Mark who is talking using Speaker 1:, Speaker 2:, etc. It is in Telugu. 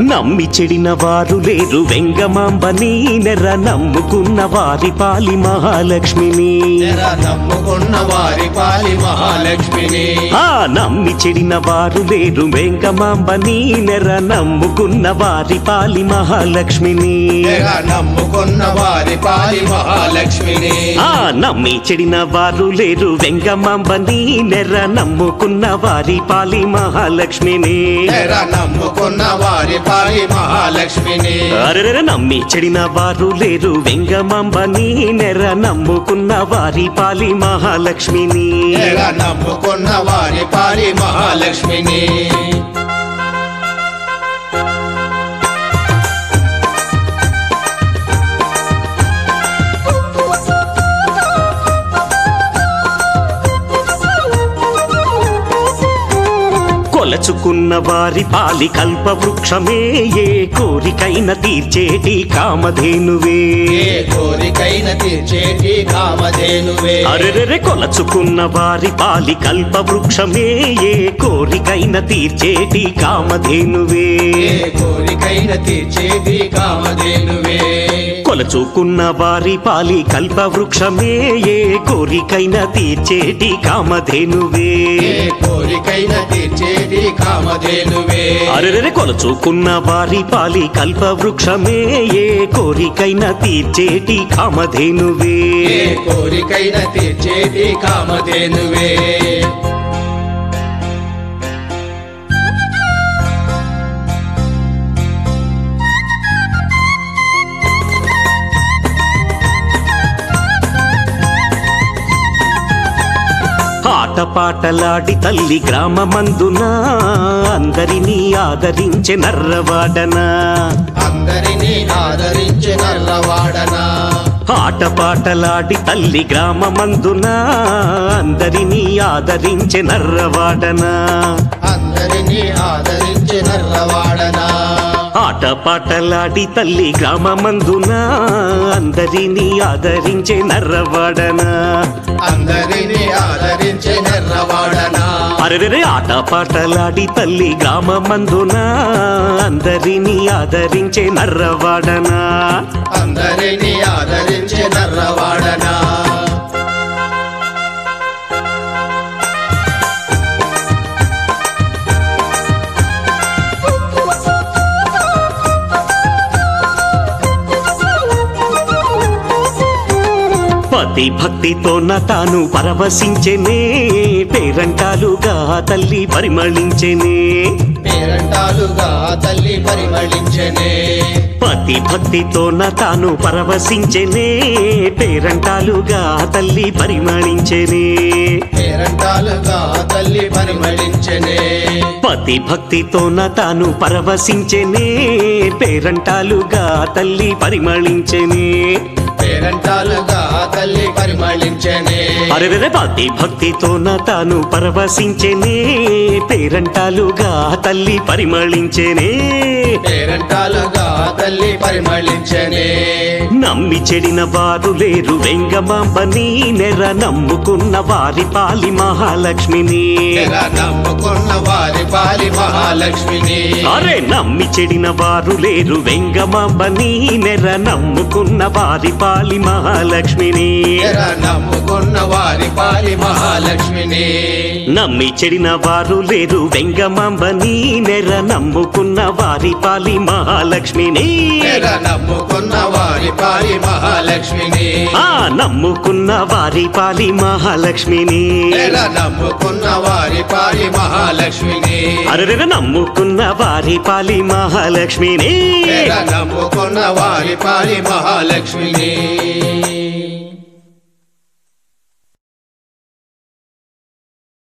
Speaker 1: నమ్మి చెడిన వారు లేరు వెంగమాంబని నెర నమ్ముకున్న వారి పాలి మహాలక్ష్మిని
Speaker 2: తెర నమ్ముకున్న వారి పాలి మహాలక్ష్మిని
Speaker 1: ఆ నమ్మి చెడిన వారు లేరు వెంగమాంబని నెర నమ్ముకున్న వారి పాలి మహాలక్ష్మిని
Speaker 2: తెర నమ్ముకున్న వారి పాలి మహాలక్ష్మిని
Speaker 1: ఆ నమ్మి చెడిన వారు లేరు వెంగమాంబని నెర నమ్ముకున్న వారి పాలి మహాలక్ష్మిని
Speaker 2: తెర నమ్ముకున్న వారి పాలి మహాలక్ష్మిని
Speaker 1: అరెరెర నమ్మి చెడిన వారు లేరు వెంగమాంబని నెర నమ్ముకున్న వారి పాలి మహాలక్ష్మిని
Speaker 2: తెర నమ్ముకున్న వారి పాలి మహాలక్ష్మిని
Speaker 1: కొలచుకున్న వారి పాలి కల్ప వృక్షమే ఏ కోరికైన తీర్చేటి కామధేనువే
Speaker 2: ఏ కోరికైన తీర్చేటి కామధేనువే
Speaker 1: అరెరెరె కొలచుకున్న వారి పాలి కల్ప వృక్షమే ఏ కోరికైన తీర్చేటి కామధేనువే
Speaker 2: ఏ కోరికైన తీర్చేటి కామధేనువే
Speaker 1: కొలచుకున్న వారి పాలి కల్ప వృక్షమే ఏ కోరికైన తీర్చేటి కామధేనువే
Speaker 2: ఏ కోరికైన తీర్చేటి కామధేనువే
Speaker 1: అరెరెరె కొలచుకున్న వారి పాలి కల్ప వృక్షమే ఏ కోరికైన తీర్చేటి కామధేనువే
Speaker 2: ఏ కోరికైన తీర్చేటి కామధేనువే
Speaker 1: ఆటపాటలాడి తల్లి గ్రామమందున అందరినీ ఆదరించే నర్రవాడనా
Speaker 2: అందరినీ ఆదరించే నల్లవాడనా
Speaker 1: ఆటపాటలాడి తల్లి గ్రామమందున అందరినీ ఆదరించే నర్రవాడనా
Speaker 2: అందరినీ ఆదరించే నల్లవాడనా
Speaker 1: ఆటపాటలాడి తల్లి గ్రామమందున అందరినీ ఆదరించే నర్రవాడనా
Speaker 2: అందరినీ ఆదరించే నల్లవాడనా
Speaker 1: అరెరెరే ఆటపాటలాడి తల్లి గ్రామమందున అందరినీ ఆదరించే నర్రవాడనా
Speaker 2: అందరినీ ఆదరించే నల్లవాడనా
Speaker 1: పతి భక్తితోన తాను పరవశించెనే పేరంటాలుగా తల్లి పరిమళించెనే
Speaker 2: పేరంటాలుగా తల్లి పరిమళించనే
Speaker 1: పతి భక్తితోన తాను పరవశించెనే పేరంటాలుగా తల్లి పరిమళించెనే
Speaker 2: పేరంటాలుగా తల్లి పరిమళించనే
Speaker 1: పతి భక్తితోన తాను పరవశించెనే పేరంటాలుగా తల్లి పరిమళించెనే
Speaker 2: పేరంటాలుగా తల్లి పరిమళించనే
Speaker 1: అరెరెరె పతి భక్తితోన తాను పరవశించెనే పేరంటాలుగా తల్లి పరిమళించెనే
Speaker 2: పేరంటాలుగా తల్లి పరిమళించనే
Speaker 1: నమ్మి చెడిన వారు లేరు వెంగమాంబని నెర నమ్ముకున్న వారి పాలి మహాలక్ష్మిని
Speaker 2: తెర నమ్ముకున్న వారి పాలి మహాలక్ష్మిని
Speaker 1: అరే నమ్మి చెడిన వారు లేరు వెంగమాంబని నెర నమ్ముకున్న వారి పాలి మహాలక్ష్మిని
Speaker 2: తెర నమ్ముకున్న వారి పాలి మహాలక్ష్మిని
Speaker 1: నమ్మి చెడిన వారు లేరు వెంగమాంబని నెర నమ్ముకున్న వారి పాలి మహాలక్ష్మిని
Speaker 2: తెర నమ్ముకున్న వారి పాలి మహాలక్ష్మిని
Speaker 1: ఆ నమ్ముకున్న వారి పాలి మహాలక్ష్మిని
Speaker 2: తెర నమ్ముకున్న వారి పాలి మహాలక్ష్మిని
Speaker 1: అరెరెర నమ్ముకున్న వారి పాలి మహాలక్ష్మిని
Speaker 2: తెర నమ్ముకున్న వారి పాలి మహాలక్ష్మిని